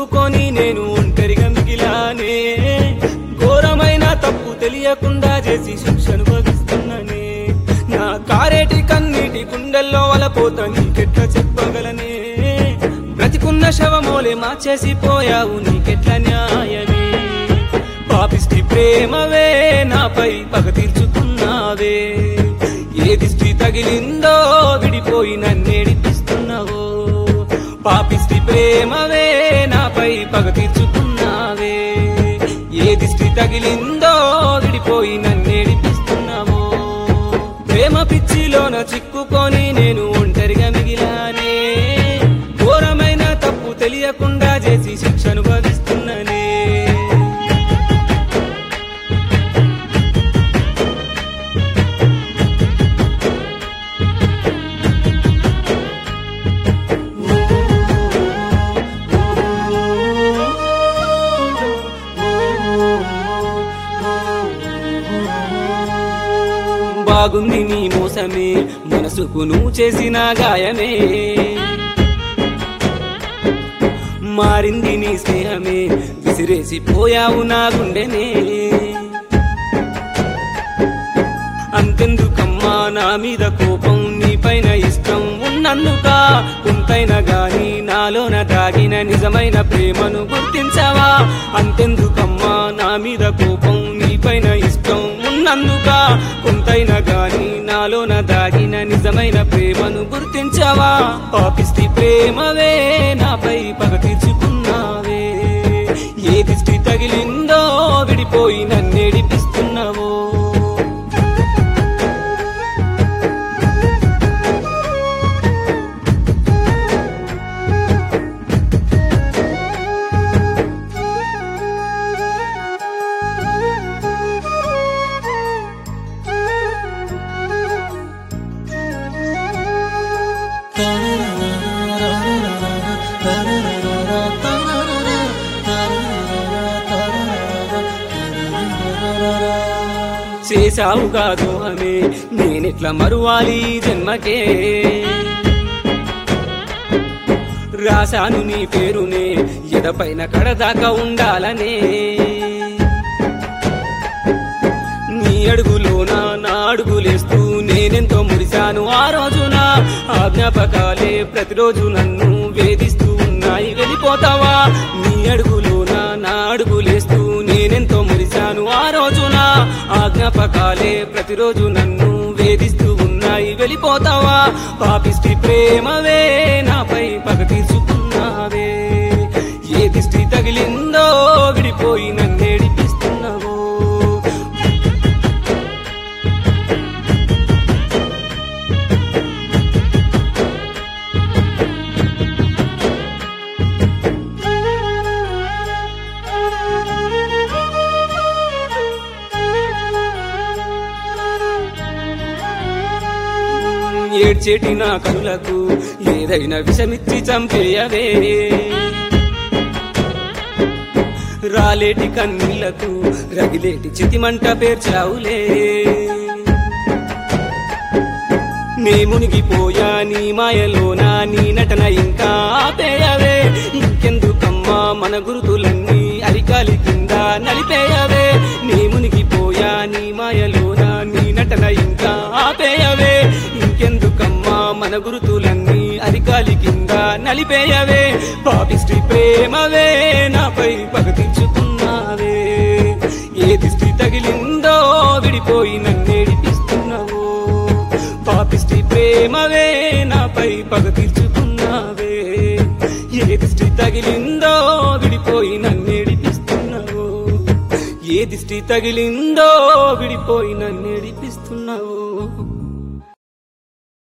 చిక్కుకొని నేను ఒంటరిగా మిగిలానే ఘోరమైన తప్పు తెలియకుండా చేసి శిక్షను భవిస్తున్నానే నా కారేటి కన్నీటి గుండెల్లో వలపోత నీకెట్ల చెప్పగలనే బ్రతికున్న శవమోలే మార్చేసి పోయావు నీకెట్ల న్యాయమే పాపిష్టి ప్రేమవే నాపై పగ తీర్చుకున్నావే ఏ దిష్టి తగిలిందో విడిపోయి నన్నేడిపిస్తున్నావో పాపిష్టి ప్రేమవే నాపై పగ తీర్చుకున్నావే ఏ దిష్టి తగిలిందో విడిపోయి నన్నేడిపిస్తున్నావో ప్రేమ పిచ్చిలోన చిక్కుకొని నేను ఒంటరిగా మిగిలానే ఘోరమైన తప్పు తెలియకుండా చేసి శిక్షను భవిస్తున్ననే బాగుంది నీ మోసమే మనసుకు నువ్వు చేసిన గాయమే మారింది నీ స్నేహమే విసిరేసి పోయావు నా గుండెనే అంతెందుకమ్మా నా మీద కోపం నీపైన ఇష్టం ఉన్నందుక కొంతైనా గాని నాలోన దాగిన నిజమైన ప్రేమను గుర్తించవా అంతెందుకమ్మా నా మీద కోపం నీపైన ఇష్టం ఉన్నందుక కొంతైనా గాని నాలోన దాగిన నిజమైన ప్రేమను గుర్తించవా పాపిస్తి ప్రేమవే నాపై పగ తీర్చుకున్నావే ఏ దిష్టి తగిలిందో విడిపోయి నన్నేడిపిస్తున్నావో చేశావుగా దోహమే నేనెట్లా మరువాలి ఈ జన్మకే రాశాను నీ పేరునే ఎదపైన కడదాకా ఉండాలనే నీ అడుగులోన నా అడుగులేస్తూ నేనెంతో మురిశాను ఆ రోజున ఆ జ్ఞాపకాలే ప్రతిరోజు నన్ను వేధిస్తూ ఉన్నాయి వెళ్ళిపోతావా నీ అడుగులోన నా అడుగులేస్తూ నేనెంతో మురిశాను ఆ రోజున ఆ జ్ఞాపకాలే ప్రతిరోజు నన్ను వేధిస్తూ ఉన్నాయి వెళ్ళిపోతావా పాపిష్టి ప్రేమవే నాపై పగ తీర్చుకున్నావే ఏ దిష్టి తగిలిందో విడిపోయి నన్నేడిపిస్తున్నావో ఏడ్చేటి నా కనులకు ఏదైనా విషమిచ్చి చంపేయవే రాలేటి కన్నీళ్లకు రగిలేటి చితిమంట పేర్చావులే నే మునిగిపోయా నీ మాయలోనా నీ నటన ఇంకా ఆపేయవే ఇంకెందుకమ్మా మన గురుతులన్నీ అరికాలి కింద నలిపేయవే నీ మునిగిపోయా నీ మాయలోనా నీ నటన ఇంకా ఆపేయవే ఇంకెందుకమ్మా మన గురుతులన్నీ అరికాలి కింద నలిపేయవే పాపిష్టి ప్రేమవే నాపై పగ తీర్చుకున్నావే ఏ దిష్టి తగిలిందో విడిపోయి నన్నేడిపిస్తున్నావో పాపిష్టి ప్రేమవే నాపై పగ తీర్చుకున్నావే ఏ దిష్టి తగిలిందో విడిపోయి నన్నేడిపిస్తున్నావో ఏ దిష్టి తగిలిందో విడిపోయి నన్ను